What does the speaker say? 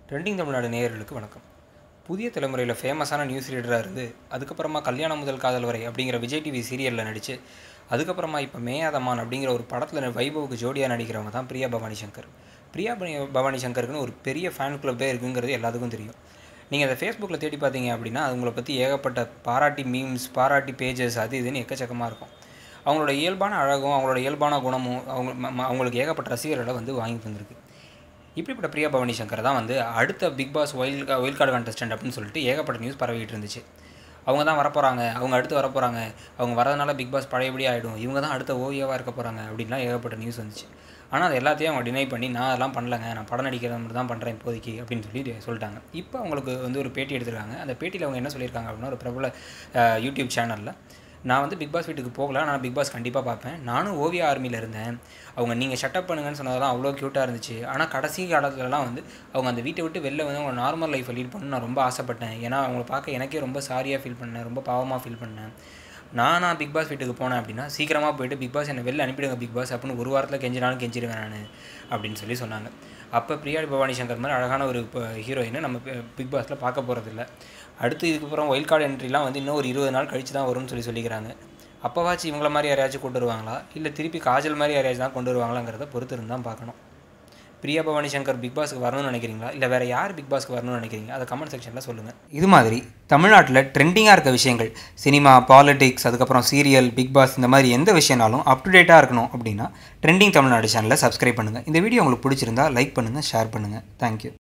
trending Tamil Nadu நேயர்களுக்கு வணக்கம் புதிய தலைமுறையில் ஃபேமஸான நியூஸ் ரீடராக இருந்து அதுக்கப்புறமா கல்யாணம் முதல் காதல் வரை அப்படிங்கிற விஜய் டிவி சீரியலில் நடித்து அதுக்கப்புறமா இப்போ மேயாதமான் அப்படிங்கிற ஒரு படத்தில் வைபவுக்கு ஜோடியாக நடிக்கிறவங்க தான் பிரியா பவானி சங்கர் பிரியா பனி- பவானி சங்கருக்குன்னு ஒரு பெரிய ஃபேன் கிளப்பே இருக்குங்கிறது எல்லாத்துக்கும் தெரியும் நீங்கள் அதை ஃபேஸ்புக்கில் தேடி பார்த்தீங்க அப்படின்னா அவங்கள பற்றி ஏகப்பட்ட பாராட்டி மீம்ஸ் பாராட்டி பேஜஸ் அது இதுன்னு எக்கச்சக்கமாக இருக்கும் அவங்களோட இயல்பான அழகும் அவங்களோட இயல்பான குணமும் அவங்க ம- ம- அவங்களுக்கு ஏகப்பட்ட ரசிகர்களை வந்து வாங்கி தந்திருக்கு இப்படிப்பட்ட பிரியா பவானி சங்கர் தான் வந்து அடுத்த Bigg Boss wild wild card contestant அப்படின்னு சொல்லிட்டு ஏகப்பட்ட நியூஸ் பரவிட்டு இருந்துச்சு அவங்க தான் வரப்போகிறாங்க அவங்க அடுத்து வரப்போகிறாங்க அவங்க வரதுனால பிக் பாஸ் பழையபடி ஆகிடும் இவங்க தான் அடுத்த ஓவியாவாக இருக்க போகிறாங்க அப்படின்லாம் ஏகப்பட்ட நியூஸ் வந்துச்சு ஆனால் அது எல்லாத்தையும் அவங்க டினை பண்ணி நான் அதெல்லாம் பண்ணலங்க நான் படம் நடிக்கிறது மட்டும் தான் பண்ணுறேன் இப்போதைக்கு அப்படின்னு சொல்லி சொல்லிட்டாங்க இப்போ அவங்களுக்கு வந்து ஒரு பேட்டி எடுத்திருக்காங்க அந்த பேட்டியில் அவங்க என்ன சொல்லியிருக்காங்க அப்படின்னா ஒரு பிரபல அஹ், யூடியூப் சேனலில் நான் வந்து பிக் பாஸ் வீட்டுக்கு போகல நான் பிக் பாஸ் கண்டிப்பாக பார்ப்பேன் நானும் ஓவியா ஆர்மியில் இருந்தேன் அவங்க நீங்கள் ஷட்டப் பண்ணுங்கன்னு சொன்னதெல்லாம் அவ்வளோ க்யூட்டாக இருந்துச்சு ஆனால் கடைசி காலத்துலலாம் வந்து அவங்க அந்த வீட்டை விட்டு வெளில வந்து அவங்க நார்மல் லைஃப்பை லீட் பண்ணணும்னு நான் ரொம்ப ஆசைப்பட்டேன் ஏன்னா அவங்கள பார்க்க எனக்கே ரொம்ப சாரியாக ஃபீல் பண்ணேன் ரொம்ப பாவமாக ஃபீல் பண்ணேன் நானா பிக் பாஸ் வீட்டுக்கு போனேன் அப்படின்னா சீக்கிரமாக போயிட்டு பிக் பாஸ் என்னை வெளில அனுப்பிடுங்க பிக் பாஸ் அப்படின்னு ஒரு வாரத்தில் கெஞ்சினாலும் கெஞ்சிடுவேன் நான் அப்படின்னு சொல்லி சொன்னாங்க அப்போ பிரியா பவானி சங்கர் மாதிரி அழகான ஒரு ஹீரோயினை நம்ம பிக் பாஸில் பார்க்க போகிறதில்ல அடுத்து இதுக்கப்புறம் ஒயில் கார்டு என்ட்ரிலாம் வந்து இன்னும் ஒரு இருபது நாள் கழிச்சு தான் வரும்னு சொல்லி சொல்லிக்கிறாங்க அப்போவாச்சும் இவங்கள மாதிரி யாரையாச்சும் கொண்டு வருவாங்களா இல்லை திருப்பி காஜல் மாதிரி யாரையாச்சும் தான் கொண்டு வருவாங்களாங்கிறத பொறுத்து இருந்து தான் பார்க்கணும் பிரியா பவானி சங்கர் பிக் பாஸ்க்கு வரணும்னு நினைக்கிறீங்களா இல்லை வேறு யார் பிக் பாஸ்க்கு வரணும்னு நினைக்கிறீங்க அதை கமெண்ட் செக்ஷனில் சொல்லுங்கள் இது மாதிரி தமிழ்நாட்டில் ட்ரெண்டிங்காக இருக்க விஷயங்கள் சினிமா பாலிடிக்ஸ் அதுக்கப்புறம் சீரியல் பிக் பாஸ் இந்த மாதிரி எந்த விஷயம்னாலும் அப் டு டேட்டாக இருக்கணும் அப்படின்னா ட்ரெண்டிங் தமிழ்நாடு சேனலை சப்ஸ்கிரைப் பண்ணுங்கள் இந்த வீடியோ உங்களுக்கு பிடிச்சிருந்தா லைக் பண்ணுங்கள் ஷேர் பண்ணுங்கள் தேங்க்யூ